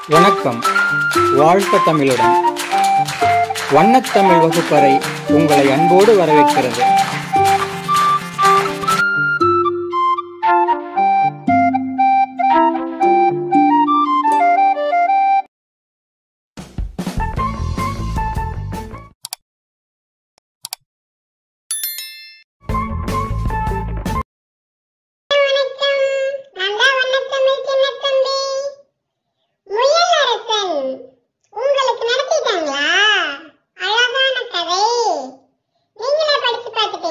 வணக்கம் வாழ்க தமிழுடன் வண்ணத்தமிழ் வகுப்பறை உங்களை அன்போடு வரவேற்கிறது வணக்கம் நான் தான் வண்ணத்தமிழ் சின்னத்தம்பி முயல் அரசன் உங்களுக்கு நடத்திட்டாங்களா அழகான கதை நீங்களே படிச்சு பார்த்துட்டீங்களா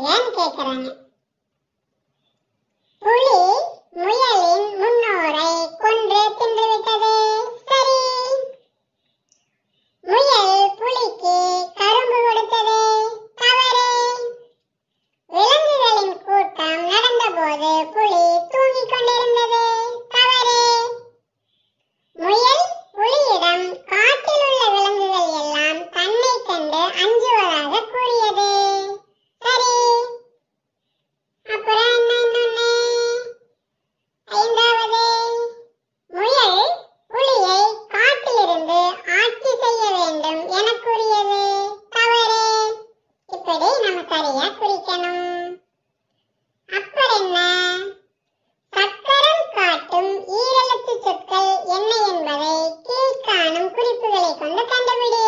எழுதுகன்னு கேக்குறாங்க புலி முயலின் முன்னோரை கொன்று தின்றுவிட்டது சரி முயல் புலிக்கு கரும்பு கொடுத்தது தவறு விலங்குகளின் கூட்டம் நடந்தபோது புலி தூங்கிக் கொண்டிருந்தது தவறு முயல் புலியிடம் காட்டில் உள்ள விலங்குகள் எல்லாம் தன்னை கண்டு அஞ்சுவதாக கூறியது சரி அப்புறம் என்ன இன்னொன்னு ஐந்தாவது முயல் புலியை காட்டிலிருந்து ஆட்சி செய்ய வேண்டும் என கூறியது தவறு இப்படி நம்ம சரியா குறிக்கணும் அப்புறம் என்ன சக்கரம் காட்டும் ஈரெழுத்து சொற்கள் என்ன என்பதை கீழ்காணும் குறிப்புகளை கொண்டு கண்டுபிடி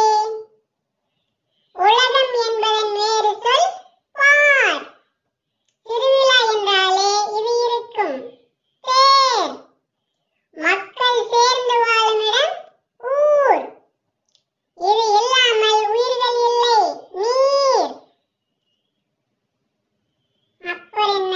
உலகம் என்பதன் வேறு சொல் பார் திருவிழா என்றாலே இது இருக்கும் தேர் மக்கள் சேர்ந்து வாழும் இடம் ஊர் இது இல்லாமல் உயிர்கள் இல்லை நீர் அப்புறம் என்ன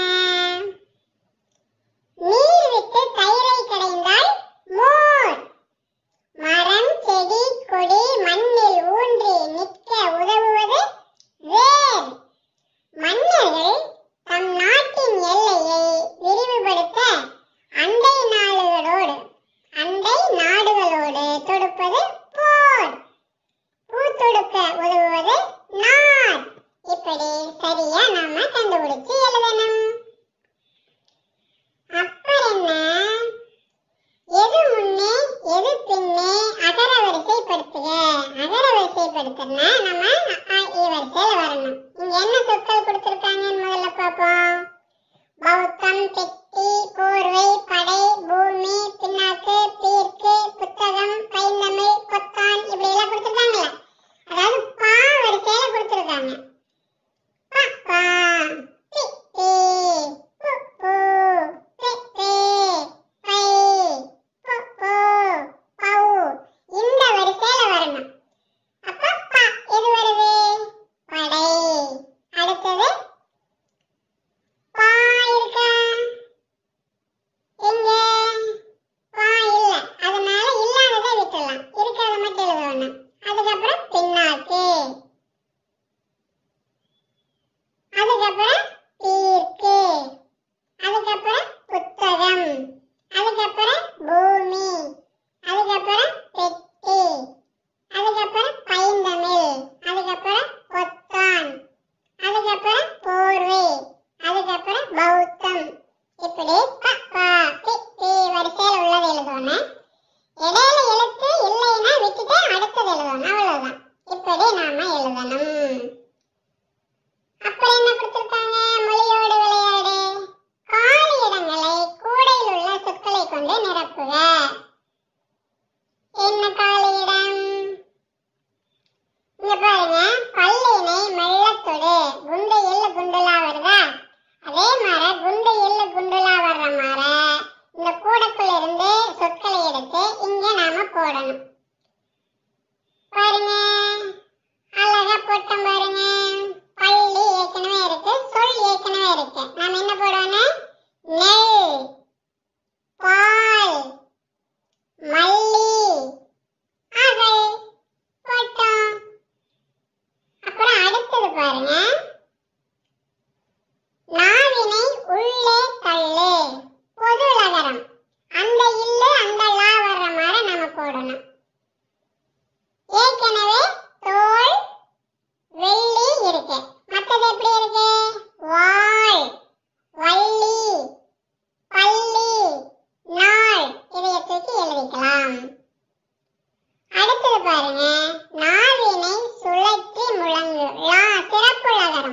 நீர் விட்டு தயிரை கடைந்தால் மோர் மரம் செடி கொடி மண்ணில் ஊன்றி நிற்க உதவுவது வேர் மன்னர்கள் தம் நாட்டின் எல்லையை விரிவுபடுத்த அண்டை நாடுகளோடு அண்டை நாடுகளோடு தொடுப்பது போர் பூ தொடுக்க உதவுவது நார் இப்படி சரியா நாம கண்டுபிடிச்சு எழுதணும் அப்புறம் என்ன எது முன்னே எது பின்னே அகர வரிசைப்படுத்துக அகர வரிசைப்படுத்தனா நம்ம அ, இ வரிசையில வரணும் இங்க என்ன சொற்கள் கொடுத்திருக்காங்கன்னு முதல்ல பார்ப்போம் பௌத்தம் பெட்டி போர்வை படை பூமி பின்னாக்கு பீர்க்கு புத்தகம் பைந்தமிழ் கொத்தான் இப்படி எல்லாம் கொடுத்திருக்காங்கல்ல அதாவது பா வரிசையில கொடுத்திருக்காங்க ப, பா, தி, தி, பு, பு, தி, தி, பை, பு, பு, பௌ. இந்த வரிசையில வரணும் அப்ப ப எது வருது படை அடுத்தது பா இருக்கா எங்க பா இல்ல அதனால இல்லாததை விட்டுடலாம் இருக்கிறத மட்டும் எழுதணும் அதுக்கப்புறம் பின்னாக்கு அதுக்கப்புறம் தீர்க்கு அதுக்கப்புறம் புத்தகம் அதுக்கப்புறம் பூமி அதுக்கப்புறம் பெட்டி அதுக்கப்புறம் பைந்தமிழ் அதுக்கப்புறம் கொத்தான் அதுக்கப்புறம் போர்வை அதுக்கப்புறம் பௌத்தம் இப்படி ப, ப, பி, பி வரிசையில் உள்ளது எழுதணும் இடையில எழுத்து இல்லைன்னா விட்டுட்டு அடுத்தது எழுதணும் அவ்வளவுதான் இப்படி நாம எழுதணும் அப்புறம் என்ன கொடுத்திருக்காங்க மொழியோடு விளையாடு காலி இடங்களை கூடையில் உள்ள சொற்களை கொண்டு நிரப்புக என்ன காலி இடம் இங்க பாருங்க பல்லினை மெல்லத்தொடு குண்டு எள்ளு குண்டுலா வருதா அதே மாதிரி குண்டு எள்ளு குண்டுலா வர்ற மாதிரி இந்த கூடைக்குள்ள இருந்து சொற்களை எடுத்து இங்க நாம போடணும் பாருங்க அழகா போட்டோம் பாருங்க பள்ளி ஏற்கனவே இருக்கு சொல் ஏற்கனவே இருக்கு நாம என்ன போடணும் நெல் பால் மல்லி அகல் போட்டோம் அப்புறம் அடுத்தது பாருங்க நாவினை உள்ளே தள்ளு பொது லகரம் அந்த இல்லு அந்த லா வர்ற மாதிரி நம்ம போடணும் ஏற்கனவே தோல் வெள்ளி இருக்கு மத்தது எப்படி இருக்கு வாள் வள்ளி பள்ளி நாள் இதைய தூக்கி எழுதிக்கலாம் அடுத்தது பாருங்க நாவினை சுழற்றி முழங்கு லா சிறப்பு லகரம்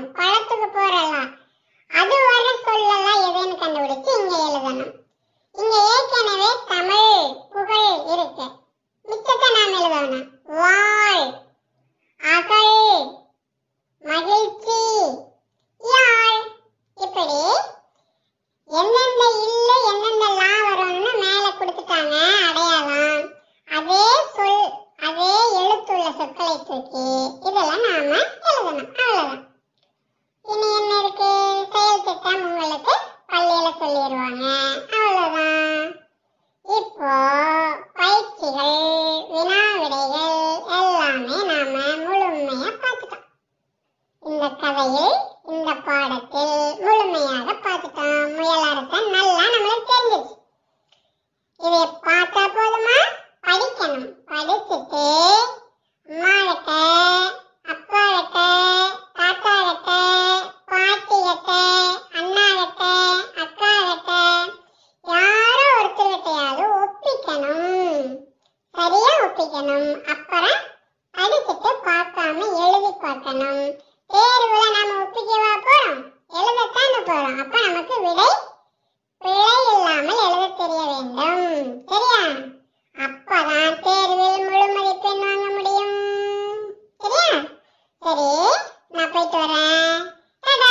கதையில் இந்த பாடத்தில் முழுமையாக பார்த்துட்டோம் முயல் அரசன் நல்லா நம்மளுக்கு தெரிஞ்சிச்சு இதை பார்த்தா போதுமா படிக்கணும் படிச்சுட்டு அம்மாவிட்ட அப்பாவிட்ட தாத்தாவிட்ட பாட்டிகிட்ட அண்ணாவிட்ட அக்காவிட்ட யாரோ ஒருத்தர்கிட்டயாவது ஒப்பிக்கணும் சரியா ஒப்பிக்கணும் அப்புறம் படிச்சுட்டு பார்க்காம எழுதி பார்க்கணும் தேர்வுல நாம ஒப்பிக்கவா போறோம் எழுதத்தானே போறோம் அப்ப நமக்கு விடை பிழை இல்லாமல் எழுத தெரிய வேண்டும் சரியா அப்பதான் தேர்வில் முழு மதிப்பெண் வாங்க முடியும் சரியா சரி நான் போயிட்டு வரேன் டாடா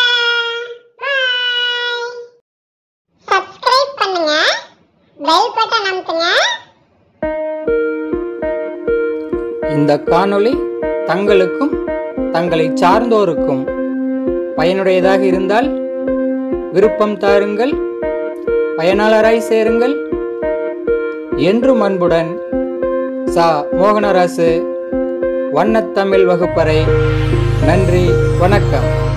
பாய் சப்ஸ்கிரைப் பண்ணுங்க பெல் பட்டன் அமுத்துங்க இந்த காணொளி தங்களுக்கும் தங்களை சார்ந்தோருக்கும் பயனுடையதாக இருந்தால் விருப்பம் தாருங்கள் பயனாளராய் சேருங்கள் என்றும் அன்புடன் சா மோகனராசு வண்ணத்தமிழ் வகுப்பறை நன்றி வணக்கம்